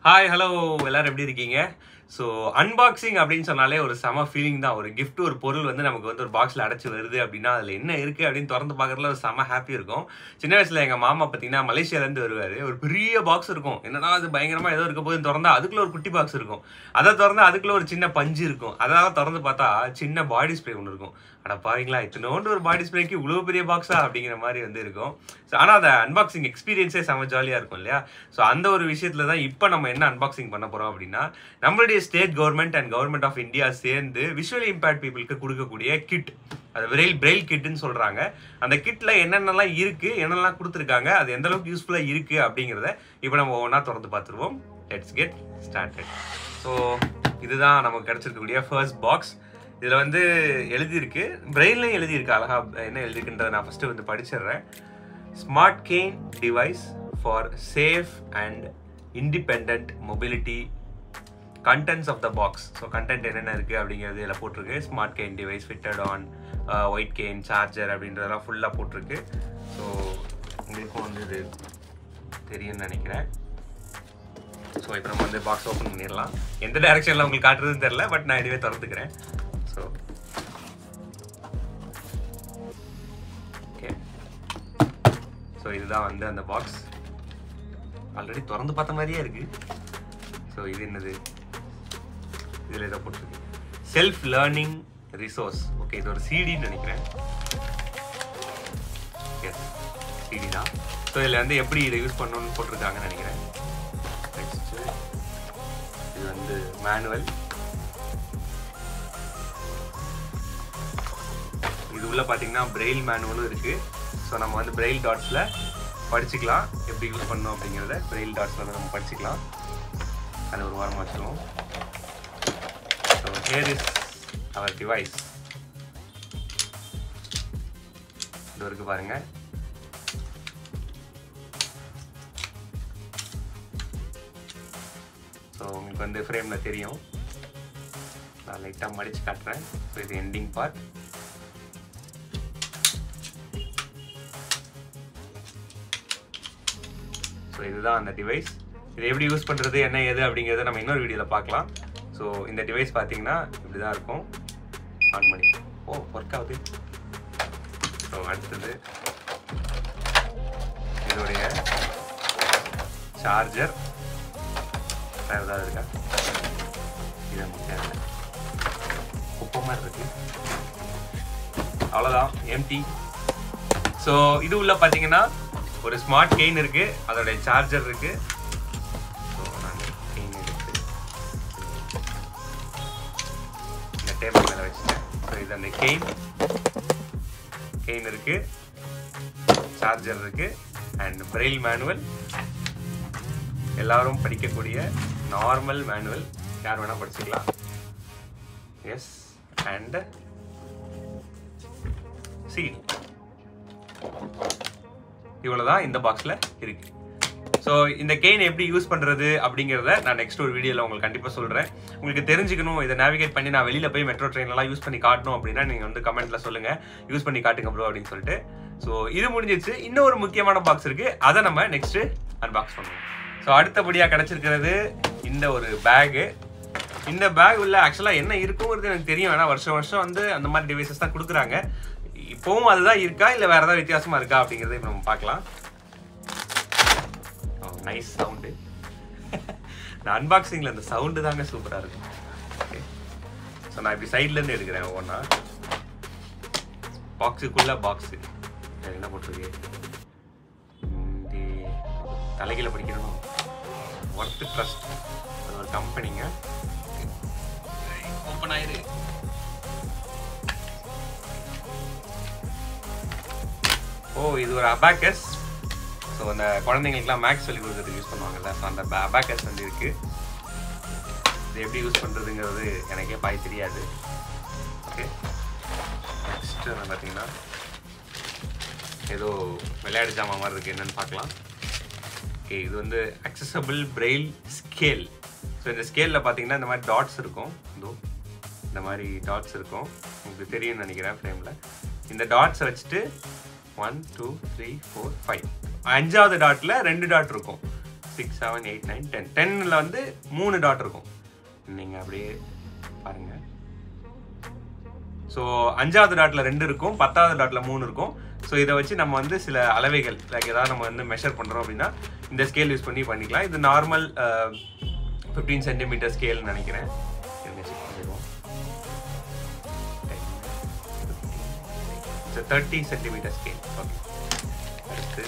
Hi hello எல்லாரும் எப்படி இருக்கீங்க ஸோ அன்பாக்சிங் அப்படின்னு சொன்னாலே ஒரு செம ஃபீலிங் தான் ஒரு gift ஒரு பொருள் வந்து நமக்கு வந்து ஒரு பாக்ஸில் அடைச்சி வருது அப்படின்னா அதில் என்ன இருக்குது அப்படின்னு திறந்து பார்க்கறதுல ஒரு செம ஹாப்பி இருக்கும் சின்ன வயசில் எங்கள் மாமா பார்த்தீங்கன்னா மலேசியாலேருந்து வருவார் ஒரு பெரிய பாக்ஸ் இருக்கும் என்னடா அது பயங்கரமாக ஏதோ இருக்க போது திறந்தா அதுக்குள்ள ஒரு குட்டி பாக்ஸ் இருக்கும் அதை திறந்தா அதுக்குள்ள ஒரு சின்ன பஞ்சு இருக்கும் அதெல்லாம் திறந்து பார்த்தா சின்ன பாடி ஸ்ப்ரே ஒன்று இருக்கும் அட பாருங்களா இத்தனோண்டு ஒரு பாடி ஸ்ப்ரேக்கு இவ்வளோ பெரிய பாக்ஸா அப்படிங்கிற மாதிரி வந்து இருக்கும் ஸோ ஆனால் அந்த அன்பாக்சிங் எக்ஸ்பீரியன்ஸே செம ஜாலியாக இருக்கும் இல்லையா ஸோ அந்த ஒரு விஷயத்தில் தான் இப்போ நம்ம என்ன அன்பாக்சிங் பண்ண போகிறோம் அப்படின்னா நம்மளுடைய state government and government of India சேர்ந்து விஷுவலி இம்பேக்ட் பீப்புளுக்கு கொடுக்கக்கூடிய கிட் அது பிரெயில் பிரெயில் கிட்னு சொல்கிறாங்க அந்த கிட்டில் என்னென்னலாம் இருக்குது என்னென்னலாம் கொடுத்துருக்காங்க அது எந்த அளவுக்கு யூஸ்ஃபுல்லாக இருக்குது அப்படிங்கிறத இப்போ நம்ம ஒவ்வொன்றா திறந்து பார்த்துருவோம் லெட்ஸ் கெட் ஸ்டார்டட் ஸோ இதுதான் நமக்கு கிடச்சிருக்கக்கூடிய ஃபர்ஸ்ட் பாக்ஸ் இதில் வந்து எழுதியிருக்கு பிரெயின்லையும் எழுதியிருக்கு அழகா என்ன எழுதியிருக்குன்றதை நான் ஃபஸ்ட்டு வந்து படிச்சிடுறேன் smart cane device for safe and independent mobility contents of the box so content என்னென்ன இருக்குது அப்படிங்கிறது இதில் போட்டிருக்கு smart cane device fitted on white cane charger அப்படின்றதெல்லாம் ஃபுல்லாக போட்டிருக்கு ஸோ உங்களுக்கும் வந்து இது தெரியும்னு நினைக்கிறேன் ஸோ இப்போ நம்ம வந்து பாக்ஸ் ஓப்பன் பண்ணிடலாம் எந்த டைரக்ஷனில் உங்களுக்கு காட்டுறதுன்னு தெரில பட் நான் இதுவே திறந்துக்கிறேன் ஸோ ஓகே ஸோ இதுதான் வந்து அந்த பாக்ஸ் ஆல்ரெடி திறந்து பார்த்த மாதிரியே இருக்கு ஸோ இது என்னது இதில் இதை போட்டிருக்கு செல்ஃப் லேர்னிங் ரிசோர்ஸ் ஓகே இது ஒரு சிடின்னு நினைக்கிறேன் எஸ் சிடி தான் ஸோ இதில் வந்து எப்படி இதை யூஸ் பண்ணணும்னு போட்டிருக்காங்கன்னு நினைக்கிறேன் நெக்ஸ்ட்டு இது வந்து மேனுவல் இது உள்ள பார்த்தீங்கன்னா பிரெயில் மேனுவலும் இருக்கு ஸோ நம்ம வந்து பிரெயில் டாட்ஸில் படிச்சுக்கலாம் எப்படி யூஸ் பண்ணணும் அப்படிங்கிறத பிரெயில் டாட்ஸில் வந்து நம்ம படிச்சுக்கலாம் அது ஒரு வாரமாக வச்சுருவோம் so here is our device இது இருக்கு பாருங்க ஸோ உங்களுக்கு வந்து ஃப்ரேமில் தெரியும் நான் லைட்டாக மடித்து காட்டுறேன் ஸோ இது எண்டிங் பார்ட் ஸோ இதுதான் அந்த டிவைஸ் இது எப்படி யூஸ் பண்ணுறது என்ன ஏது அப்படிங்கிறத நம்ம இன்னொரு வீடியோவில் பார்க்கலாம் ஸோ இந்த டிவைஸ் பார்த்தீங்கன்னா இப்படி தான் இருக்கும் ஆன் பண்ணி ஓ ஒர்க் ஆகுது ஸோ அடுத்தது இதோடைய சார்ஜர் வேறு ஏதாவது இருக்கா இது முக்கியம் குப்பை மாதிரி இருக்கு அவ்வளோதான் எம்டி ஸோ இது உள்ள பார்த்தீங்கன்னா ஒரு ஸ்மார்ட் கெயின் இருக்கு அதோடைய சார்ஜர் இருக்கு ஸோ நான் கெயின் எடுத்து இந்த டேபிள் மேலே வச்சுட்டேன் ஸோ இது அந்த கெயின் கெயின் இருக்கு சார்ஜர் இருக்கு அண்ட் பிரெயில் மேனுவல் எல்லாரும் படிக்கக்கூடிய நார்மல் மேனுவல் யார் வேணால் படிச்சுக்கலாம் எஸ் அண்ட் சீட் இவ்வளோதான் இந்த பாக்ஸில் இருக்கு ஸோ இந்த கெயின் எப்படி யூஸ் பண்ணுறது அப்படிங்கிறத நான் நெக்ஸ்ட் ஒரு வீடியோவில் உங்களுக்கு கண்டிப்பாக சொல்கிறேன் உங்களுக்கு தெரிஞ்சுக்கணும் இதை நேவிகேட் பண்ணி நான் வெளியில் போய் மெட்ரோ ட்ரெயின்லாம் யூஸ் பண்ணி காட்டணும் அப்படின்னா நீங்கள் வந்து கமெண்ட்டில் சொல்லுங்கள் யூஸ் பண்ணி காட்டுங்க ப்ரோ அப்படின்னு சொல்லிட்டு ஸோ இது முடிஞ்சிச்சு இன்னும் ஒரு முக்கியமான பாக்ஸ் இருக்குது அதை நம்ம நெக்ஸ்ட்டு அன்பாக்ஸ் பண்ணுவோம் ஸோ அடுத்தபடியாக கிடச்சிருக்கிறது இந்த ஒரு பேகு இந்த பேக் உள்ள ஆக்சுவலாக என்ன இருக்குங்கிறது எனக்கு தெரியும் ஏன்னா வருஷம் வருஷம் வந்து அந்த மாதிரி டிவைசஸ் தான் கொடுக்குறாங்க இப்போவும் அதுதான் இருக்கா இல்லை வேற ஏதாவது வித்தியாசமா இருக்கா அப்படிங்கிறத இப்போ நம்ம பார்க்கலாம் நைஸ் சவுண்டு இந்த அன்பாக்சிங்கில் இந்த சவுண்டு தாங்க சூப்பராக இருக்கும் ஓகே ஸோ நான் இப்படி சைட்லேருந்து எடுக்கிறேன் ஒவ்வொன்றா பாக்ஸுக்குள்ள பாக்ஸு என்ன போட்டிருக்கு தலைகீழ படிக்கணும் ஒர்த்து ட்ரஸ்ட் அது ஒரு கம்பெனிங்க ஓப்பன் ஆயிரு ஓ இது ஒரு அபாக்கஸ் ஸோ அந்த குழந்தைங்களுக்குலாம் மேக்ஸ் சொல்லி கொடுக்கறதுக்கு யூஸ் பண்ணுவாங்கல்ல ஸோ அந்த அபாக்கஸ் வந்து இருக்கு இது எப்படி யூஸ் பண்ணுறதுங்கிறது எனக்கே பாய் தெரியாது ஓகே நெக்ஸ்ட் வந்து பார்த்தீங்கன்னா ஏதோ விளையாட்டு ஜாமான் மாதிரி இருக்குது என்னன்னு பார்க்கலாம் ஓகே இது வந்து அக்சசபிள் பிரெயில் ஸ்கேல் ஸோ இந்த ஸ்கேலில் பார்த்தீங்கன்னா இந்த மாதிரி டாட்ஸ் இருக்கும் இதோ இந்த மாதிரி டாட்ஸ் இருக்கும் உங்களுக்கு தெரியும்னு நினைக்கிறேன் ஃப்ரேமில் இந்த டாட்ஸை வச்சுட்டு one two three four five அஞ்சாவது டாட்டில் ரெண்டு டாட் இருக்கும் six seven eight nine ten டென்னில் வந்து மூணு டாட் இருக்கும் நீங்கள் அப்படியே பாருங்கள் ஸோ அஞ்சாவது டாட்ல ரெண்டு இருக்கும் பத்தாவது டாட்ல மூணு இருக்கும் ஸோ இதை வச்சு நம்ம வந்து சில அளவைகள் லைக் ஏதாவது நம்ம வந்து மெஷர் பண்ணுறோம் அப்படின்னா இந்த ஸ்கேல் யூஸ் பண்ணி பண்ணிக்கலாம் இது நார்மல் ஃபிஃப்டீன் சென்டிமீட்டர் ஸ்கேல்னு நினைக்கிறேன் தேர்ட்டி சென்டிமீட்டர் ஸ்கேல் ஓகே அடுத்து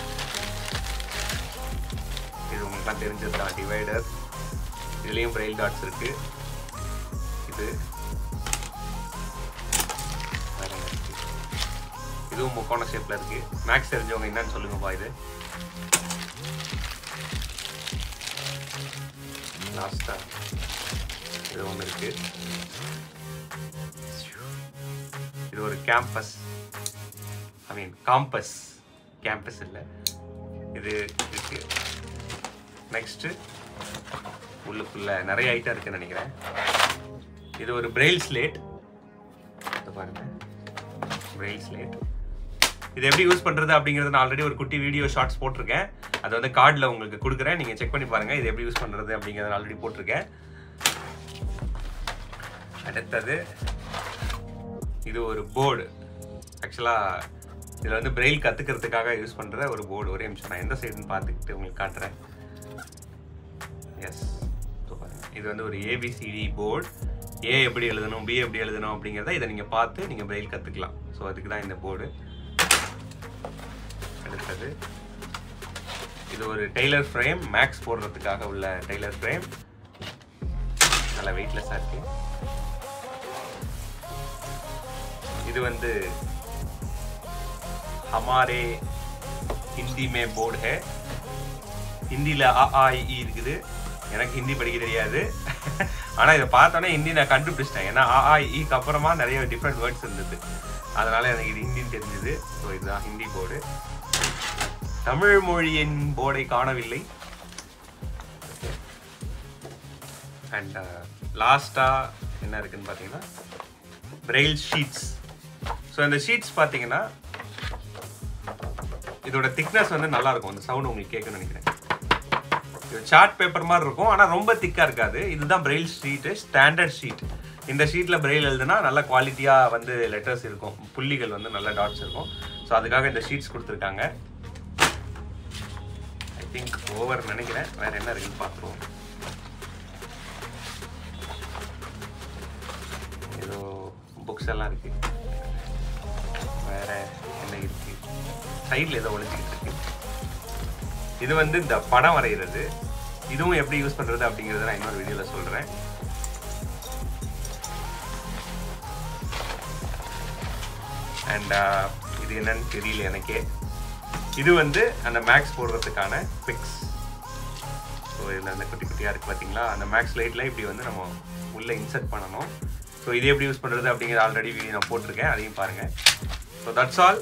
இது உங்களுக்குலாம் தெரிஞ்சது தான் டிவைடர் இதுலேயும் பிரெயில் டாட்ஸ் இருக்கு இது வேற என்ன இருக்கு? இதுவும் முக்கோண ஷேப்ல இருக்கு மேக்ஸ் தெரிஞ்சவங்க என்னன்னு சொல்லுங்கப்பா இது லாஸ்டா இது ஒன்று இருக்கு இது ஒரு campus I mean compass campus இல்லை இது இருக்கு நெக்ஸ்ட் உள்ளுக்குள்ள நிறைய ஐட்டம் இருக்குன்னு நினைக்கிறேன் இது ஒரு பிரெயில் ஸ்லேட் பாருங்க பிரெயில் ஸ்லேட் இது எப்படி யூஸ் பண்றது அப்படிங்கறது நான் ஆல்ரெடி ஒரு குட்டி வீடியோ ஷார்ட்ஸ் போட்டிருக்கேன் அது வந்து கார்டில் உங்களுக்கு கொடுக்குறேன் நீங்க செக் பண்ணி பாருங்க இது எப்படி யூஸ் பண்றது அப்படிங்கறத ஆல்ரெடி போட்டிருக்கேன் அடுத்தது இது ஒரு போர்டு ஆக்சுவலா இதுல வந்து பிரெயில் கத்துக்கிறதுக்காக யூஸ் பண்ற ஒரு போர்டு ஒரே நிமிஷம் நான் எந்த சைடுன்னு பார்த்துக்கிட்டு உங்களுக்கு காட்டுறேன் எஸ் இது வந்து ஒரு ஏபிசிடி போர்டு ஏ எப்படி எழுதணும் பி எப்படி எழுதணும் அப்படிங்கிறத இதை நீங்கள் பார்த்து நீங்கள் பிரெயில் கற்றுக்கலாம் ஸோ அதுக்கு தான் இந்த போர்டு அடுத்தது இது ஒரு டெய்லர் ஃப்ரேம் மேக்ஸ் போடுறதுக்காக உள்ள டெய்லர் ஃப்ரேம் நல்லா வெயிட்லெஸ்ஸாக இருக்கு இது வந்து ஹமாரே ஹிந்தி மே போர்டு ஹே ஹிந்தியில் அ ஆ இ, ஈ இருக்குது எனக்கு ஹிந்தி படிக்க தெரியாது ஆனால் இதை பார்த்தோன்னே ஹிந்தி நான் கண்டுபிடிச்சிட்டேன் ஏன்னா ஆ ஆ, இ, க்கு அப்புறமா நிறைய டிஃப்ரெண்ட் வேர்ட்ஸ் இருந்தது அதனால எனக்கு இது ஹிந்தின்னு தெரிஞ்சது ஸோ இதுதான் ஹிந்தி போர்டு தமிழ் மொழியின் போர்டை காணவில்லை அண்ட் லாஸ்ட்டாக என்ன இருக்குன்னு பார்த்தீங்கன்னா பிரெயில் ஷீட்ஸ் ஸோ இந்த ஷீட்ஸ் பார்த்தீங்கன்னா இதோட திக்னஸ் வந்து நல்லா இருக்கும் அந்த சவுண்ட் உங்களுக்கு கேட்கணும்னு நினைக்கிறேன் இது சார்ட் பேப்பர் மாதிரி இருக்கும் ஆனால் ரொம்ப திக்காக இருக்காது இதுதான் பிரெயில் ஷீட்டு ஸ்டாண்டர்ட் ஷீட் இந்த ஷீட்டில் பிரெயில் எழுதுனா நல்ல குவாலிட்டியாக வந்து லெட்டர்ஸ் இருக்கும் புள்ளிகள் வந்து நல்ல டாட்ஸ் இருக்கும் ஸோ அதுக்காக இந்த ஷீட்ஸ் கொடுத்துருக்காங்க ஐ திங்க் ஓவர் நினைக்கிறேன் வேற என்ன இருக்குன்னு பார்த்துருவோம் ஏதோ புக்ஸ் எல்லாம் இருக்கு வேற என்ன இருக்கு சைடில் ஏதோ ஒழிஞ்சிக்கிட்டு இருக்கு இது வந்து இந்த படம் வரைகிறது இதுவும் எப்படி யூஸ் பண்றது அப்படிங்கறத நான் இன்னொரு வீடியோல சொல்றேன் அண்ட் இது என்னன்னு தெரியல எனக்கே இது வந்து அந்த மேக்ஸ் போடுறதுக்கான பிக்ஸ் ஸோ இதில் அந்த குட்டி குட்டியாக இருக்குது பார்த்தீங்களா அந்த மேக்ஸ் லைட்டில் இப்படி வந்து நம்ம உள்ளே இன்சர்ட் பண்ணணும் ஸோ இது எப்படி யூஸ் பண்ணுறது அப்படிங்கிற ஆல்ரெடி வீடியோ நான் போட்டிருக்கேன் அதையும் பாருங்கள் ஸோ தட்ஸ் ஆல்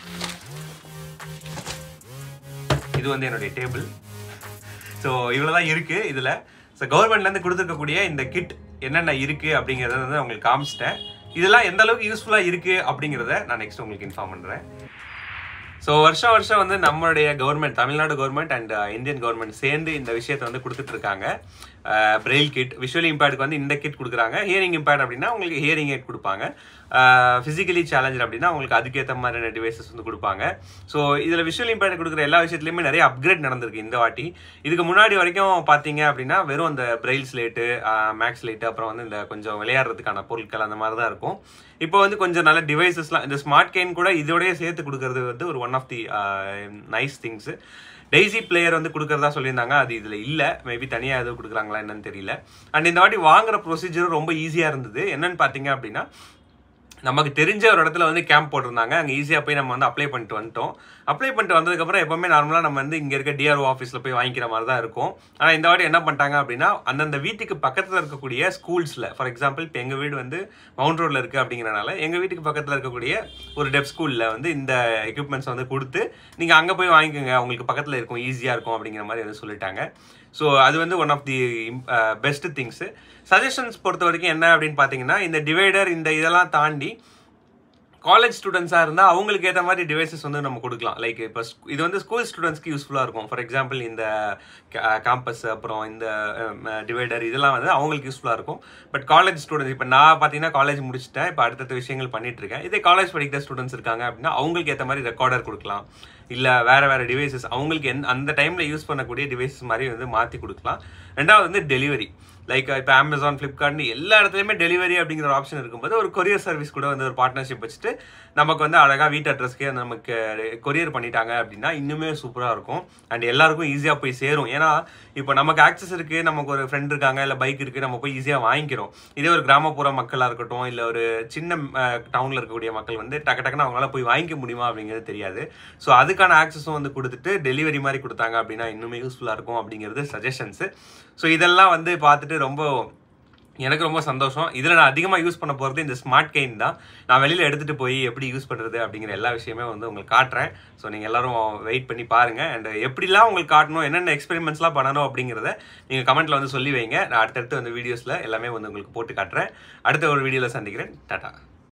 இது வந்து என்னுடைய டேபிள் ஸோ இவ்வளோ தான் இருக்குது இதில் ஸோ கவர்மெண்ட்லேருந்து கொடுத்துருக்கக்கூடிய இந்த கிட் என்னென்ன இருக்குது அப்படிங்கிறத வந்து உங்களுக்கு காமிச்சிட்டேன் இதெல்லாம் எந்த அளவுக்கு யூஸ்ஃபுல்லாக இருக்குது அப்படிங்கிறத நான் நெக்ஸ்ட் உங்களுக்கு இன்ஃபார்ம் பண்ணுறேன் ஸோ வருஷம் வருஷம் வந்து நம்மளுடைய government Tamil Nadu government and Indian government சேர்ந்து இந்த விஷயத்தை வந்து கொடுத்துட்டு இருக்காங்க பிரெயில் கிட் விஷுவலி இம்பேர்டுக்கு வந்து இந்த கிட் கொடுக்குறாங்க ஹியரிங் இம்பேர்ட் அப்படின்னா உங்களுக்கு ஹியரிங் எய்ட் கொடுப்பாங்க ஃபிசிக்கலி சேலஞ்ச் அப்படின்னா உங்களுக்கு அதுக்கேற்ற மாதிரியான டிவைசஸ் வந்து கொடுப்பாங்க ஸோ இதில் விஷுவல் இம்பேர்ட் கொடுக்குற எல்லா விஷயத்துலையுமே நிறைய அப்கிரேட் நடந்திருக்கு இந்த வாட்டி இதுக்கு முன்னாடி வரைக்கும் பார்த்தீங்க அப்படின்னா வெறும் அந்த பிரெயில் ஸ்லேட்டு மேக்ஸ் ஸ்லேட்டு அப்புறம் வந்து இந்த கொஞ்சம் விளையாடுறதுக்கான பொருட்கள் அந்த மாதிரி தான் இருக்கும் இப்போ வந்து கொஞ்சம் நல்ல டிவைசஸ்லாம் இந்த ஸ்மார்ட் கேன் கூட இதோடய சேர்த்து கொடுக்கறது வந்து ஒரு one of the nice things daisy player வந்து கொடுக்கறதா சொல்லியிருந்தாங்க அது இதில் இல்லை மேபி தனியாக எதுவும் கொடுக்குறாங்களா என்னன்னு தெரியல அண்ட் இந்த வாட்டி வாங்குற ப்ரொசீஜரும் ரொம்ப ஈஸியாக இருந்தது என்னன்னு பார்த்தீங்க அப்படின்னா நமக்கு தெரிஞ்ச ஒரு இடத்துல வந்து கேம்ப் போட்டிருந்தாங்க அங்கே ஈஸியாக போய் நம்ம வந்து அப்ளை பண்ணிட்டு வந்துட்டோம் அப்ளை பண்ணிட்டு வந்ததுக்கப்புறம் எப்பவுமே நார்மலாக நம்ம வந்து இங்கே இருக்க டிஆர்ஓ ஆஃபீஸில் போய் வாங்கிக்கிற மாதிரி தான் இருக்கும் ஆனால் இந்த வாட்டி என்ன பண்ணிட்டாங்க அப்படின்னா அந்தந்த வீட்டுக்கு பக்கத்தில் இருக்கக்கூடிய ஸ்கூல்ஸில் ஃபார் எக்ஸாம்பிள் இப்போ எங்கள் வீடு வந்து மவுண்ட் ரோடில் இருக்குது அப்படிங்கிறனால எங்கள் வீட்டுக்கு பக்கத்தில் இருக்கக்கூடிய ஒரு டெப் ஸ்கூலில் வந்து இந்த எக்யூப்மெண்ட்ஸ் வந்து கொடுத்து நீங்கள் அங்கே போய் வாங்கிக்கோங்க உங்களுக்கு பக்கத்தில் இருக்கும் ஈஸியாக இருக்கும் அப்படிங்கிற மாதிரி வந்து சொல்லிட்டாங்க ஸோ அது வந்து one of the best things suggestions பொறுத்த வரைக்கும் என்ன அப்படின்னு பார்த்தீங்கன்னா இந்த டிவைடர் இந்த இதெல்லாம் தாண்டி காலேஜ் ஸ்டூடெண்ட்ஸாக இருந்தால் அவங்களுக்கு ஏற்ற மாதிரி டிவைசஸ் வந்து நம்ம கொடுக்கலாம் லைக் இப்போ இது வந்து ஸ்கூல் ஸ்டூடெண்ட்ஸ்க்கு யூஸ்ஃபுல்லாக இருக்கும் ஃபார் எக்ஸாம்பிள் இந்த கேம்பஸ் அப்புறம் இந்த டிவைடர் இதெல்லாம் வந்து அவங்களுக்கு யூஸ்ஃபுல்லாக இருக்கும் பட் காலேஜ் ஸ்டூடெண்ட்ஸ் இப்போ நான் பார்த்தீங்கன்னா காலேஜ் முடிச்சிட்டேன் இப்போ அடுத்தடுத்த விஷயங்கள் பண்ணிட்டு இருக்கேன் இதே காலேஜ் படிக்கிற ஸ்டூடெண்ட்ஸ் இருக்காங்க அப்படின்னா அவங்களுக்கு ஏற்ற மாதிரி ரெக்கார்டர் கொடுக்கலாம் இல்லை வேற வேற டிவைசஸ் அவங்களுக்கு எந்த அந்த டைமில் யூஸ் பண்ணக்கூடிய டிவைசஸ் மாதிரி வந்து மாற்றி கொடுக்கலாம் ரெண்டாவது வந்து டெலிவரி லைக் இப்போ அமேசான் ஃப்ளிப்கார்ட்னு எல்லா இடத்துலையுமே டெலிவரி அப்படிங்கிற ஒரு ஆப்ஷன் இருக்கும்போது ஒரு கொரியர் சர்வீஸ் கூட வந்து ஒரு பார்ட்னர்ஷிப் வச்சுட்டு நமக்கு வந்து அழகாக வீட்டு அட்ரஸ்க்கே நமக்கு கொரியர் பண்ணிட்டாங்க அப்படின்னா இன்னுமே சூப்பராக இருக்கும் அண்ட் எல்லாருக்கும் ஈஸியாக போய் சேரும் ஏன்னா இப்போ நமக்கு ஆக்சஸ் இருக்குது நமக்கு ஒரு ஃப்ரெண்ட் இருக்காங்க இல்லை பைக் இருக்குது நம்ம போய் ஈஸியாக வாங்கிக்கிறோம் இதே ஒரு கிராமப்புற மக்களாக இருக்கட்டும் இல்லை ஒரு சின்ன டவுனில் இருக்கக்கூடிய மக்கள் வந்து டக்கு டக்குன்னு அவங்களால போய் வாங்கிக்க முடியுமா அப்படிங்கிறது தெரியாது ஸோ அதுக்கான ஆக்சஸும் வந்து கொடுத்துட்டு டெலிவரி மாதிரி கொடுத்தாங்க அப்படின்னா இன்னுமே யூஸ்ஃபுல்லாக இருக்கும் அப்படிங்கிறது சஜஷன்ஸு ஸோ இதெல்லாம் வந்து பார்த்துட்டு ரொம்ப எனக்கு ரொம்ப சந்தோஷம் இதில் நான் அதிகமாக யூஸ் பண்ண போகிறது இந்த ஸ்மார்ட் கெயின் தான் நான் வெளியில் எடுத்துகிட்டு போய் எப்படி யூஸ் பண்ணுறது அப்படிங்கிற எல்லா விஷயமே வந்து உங்களுக்கு காட்டுறேன் ஸோ நீங்கள் எல்லாரும் வெயிட் பண்ணி பாருங்கள் அண்ட் எப்படிலாம் உங்களுக்கு காட்டணும் என்னென்ன எக்ஸ்பெரிமெண்ட்ஸ்லாம் பண்ணணும் அப்படிங்கிறத நீங்கள் கமெண்ட்டில் வந்து சொல்லி வைங்க நான் அடுத்தடுத்து வந்து வீடியோஸில் எல்லாமே வந்து உங்களுக்கு போட்டு காட்டுறேன் அடுத்த ஒரு வீடியோவில் சந்திக்கிறேன் டாட்டா